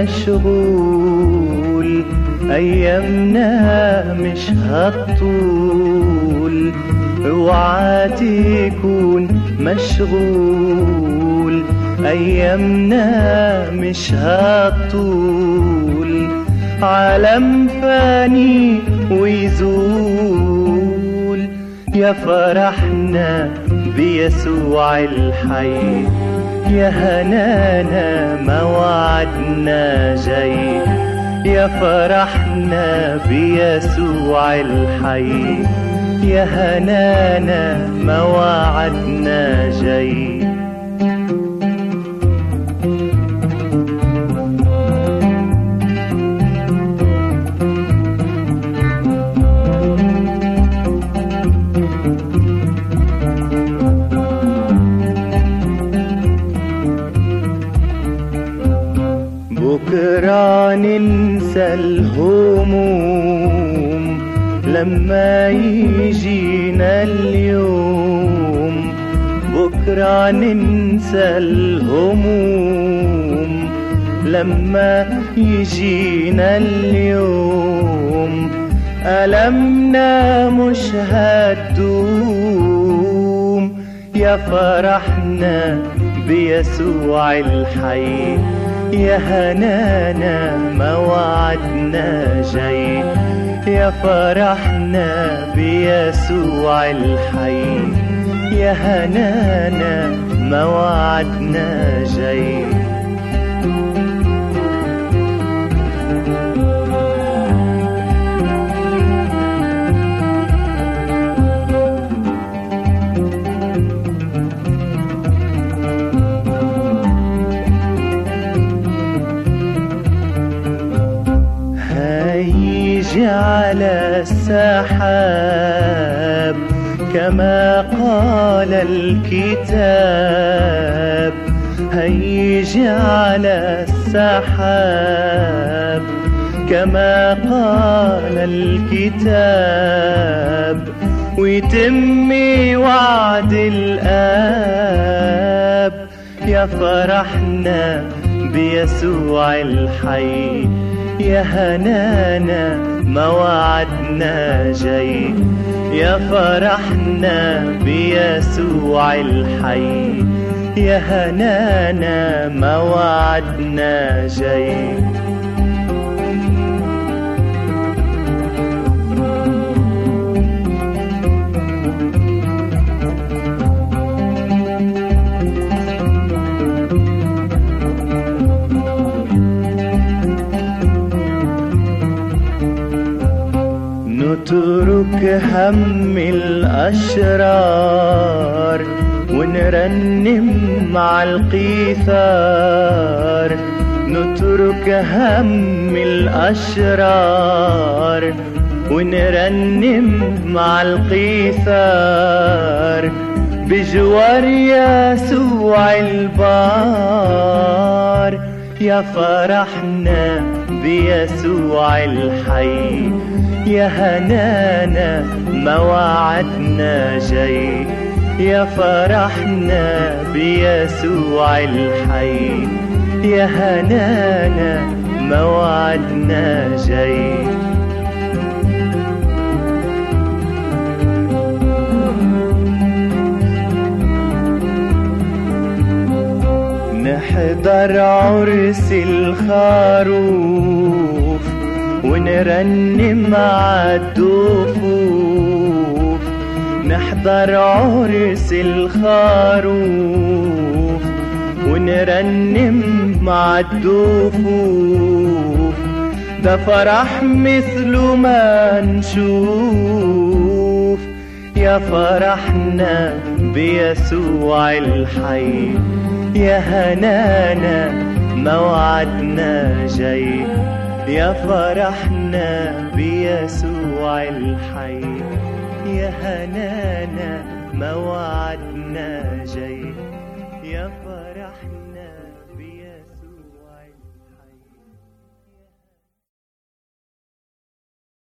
مشغول أيامنا مش هتطول اوعى تكون مشغول أيامنا مش هتطول عالم فاني ويزول يا فرحنا بيسوع الحي يا هنانا موعدنا جاي يا فرحنا بيسوع الحي يا هنانا موعدنا جاي بكرة ننسى الهموم لما يجينا اليوم بكرة ننسى الهموم لما يجينا اليوم ألمنا مش هتدوم يا فرحنا بيسوع الحي يا هنانا موعدنا جاي يا فرحنا بيسوع الحي يا هنانا موعدنا جاي هيجي على السحاب كما قال الكتاب هيجي على السحاب كما قال الكتاب ويتم وعد الآب يا فرحنا بيسوع الحي يا هنانا موعدنا جاي يا فرحنا بيسوع الحي يا هنانا موعدنا جاي نترك هم الأشرار ونرنم مع القيثار نترك هم الأشرار ونرنم مع القيثار بجوار يسوع البار يا فرحنا بيسوع الحي يا هنانا موعدنا جاي يا فرحنا بيسوع الحي يا هنانا موعدنا جاي نحضر عرس الخروف ونرنم مع الدفوف نحضر عرس الخروف ونرنم مع الدفوف ده فرح مثل ما نشوف يا فرحنا بيسوع الحي يا هنانا موعدنا جاي يا فرحنا بيسوع الحي يا هنانا موعدنا جاي يا فرحنا